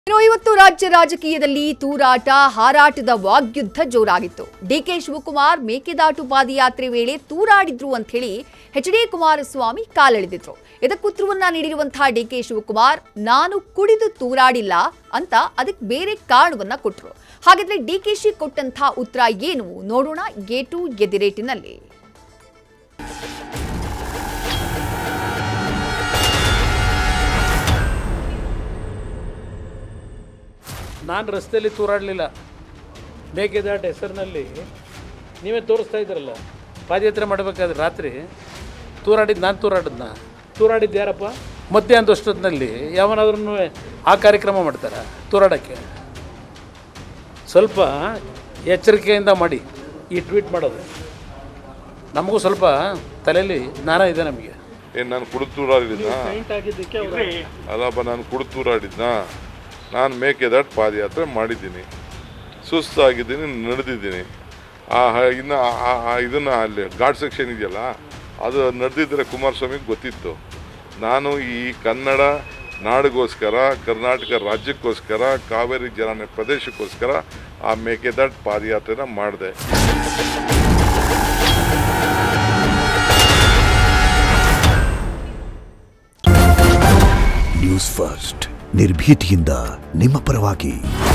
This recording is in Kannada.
ಇನ್ನು ಇವತ್ತು ರಾಜ್ಯ ರಾಜಕೀಯದಲ್ಲಿ ತೂರಾಟ ಹಾರಾಟದ ವಾಗ್ಯುದ್ಧ ಜೋರಾಗಿತ್ತು ಡಿಕೆ ಶಿವಕುಮಾರ್ ಮೇಕೆದಾಟು ಪಾದಯಾತ್ರೆ ವೇಳೆ ತೂರಾಡಿದ್ರು ಅಂತ ಹೇಳಿ ಎಚ್ ಡಿ ಕುಮಾರಸ್ವಾಮಿ ಕಾಲೆಳೆದಿದ್ರು ಇದಕ್ಕುತ್ತರವನ್ನ ನೀಡಿರುವಂತಹ ಡಿಕೆ ಶಿವಕುಮಾರ್ ನಾನು ಕುಡಿದು ತೂರಾಡಿಲ್ಲ ಅಂತ ಅದಕ್ಕೆ ಬೇರೆ ಕಾರಣವನ್ನ ಕೊಟ್ರು ಹಾಗಾದ್ರೆ ಡಿಕೆಶಿ ಕೊಟ್ಟಂತಹ ಉತ್ತರ ಏನು ನೋಡೋಣ ಗೇಟು ಎದಿರೇಟಿನಲ್ಲಿ ನಾನು ರಸ್ತೆಯಲ್ಲಿ ತೂರಾಡಲಿಲ್ಲ ಮೇಕೆದಾಟ ಹೆಸರಿನಲ್ಲಿ ನೀವೇ ತೋರಿಸ್ತಾ ಇದ್ದೀರಲ್ಲ ಪಾದಯಾತ್ರೆ ಮಾಡಬೇಕಾದ್ರೆ ರಾತ್ರಿ ತೂರಾಡಿದ್ದು ನಾನು ತೂರಾಡಿದ್ನ ತೂರಾಡಿದ್ದು ಯಾರಪ್ಪ ಮಧ್ಯಾಹ್ನದ ಅಷ್ಟೊತ್ತಿನಲ್ಲಿ ಯಾವನಾದ್ರೂ ಆ ಕಾರ್ಯಕ್ರಮ ಮಾಡ್ತಾರ ತೂರಾಡೋಕ್ಕೆ ಸ್ವಲ್ಪ ಎಚ್ಚರಿಕೆಯಿಂದ ಮಾಡಿ ಈ ಟ್ವೀಟ್ ಮಾಡೋದು ನಮಗೂ ಸ್ವಲ್ಪ ತಲೆಯಲ್ಲಿ ಜ್ಞಾನ ಇದೆ ನಮಗೆ ಏನ್ ನಾನು ಕುಡುತ್ತೂರಾಡಿದ್ನ ಆಗಿದ್ದಕ್ಕೆ ಅಲ್ಲಪ್ಪ ನಾನು ಕುಡುತ್ತೂರಾಡಿದ್ನ ನಾನು ಮೇಕೆದಾಟ್ ಪಾದಯಾತ್ರೆ ಮಾಡಿದ್ದೀನಿ ಸುಸ್ತಾಗಿದ್ದೀನಿ ನಡೆದಿದ್ದೀನಿ ಆ ಹ- ಇನ್ನು ಆ- ಆ- ಆ ಇದನ್ನ ಅಲ್ಲಿ ಘಾಟ್ ಸೆಕ್ಷನ್ ಇದೆಯಲ್ಲ ಅದು ನಡೆದಿದ್ದರೆ ಕುಮಾರಸ್ವಾಮಿಗೆ ಗೊತ್ತಿತ್ತು ನಾನು ಈ ಕನ್ನಡ ನಾಡಿಗೋಸ್ಕರ ಕರ್ನಾಟಕ ರಾಜ್ಯಕ್ಕೋಸ್ಕರ ಕಾವೇರಿ ಜಲಾನಯ ಪ್ರದೇಶಕ್ಕೋಸ್ಕರ ಆ ಮೇಕೆದಾಟ್ ಪಾದಯಾತ್ರೆನ ಮಾಡಿದೆ ನ್ಯೂಸ್ ಫಸ್ಟ್ ನಿರ್ಭೀತಿಯಿಂದ ನಿಮ್ಮ ಪರವಾಗಿ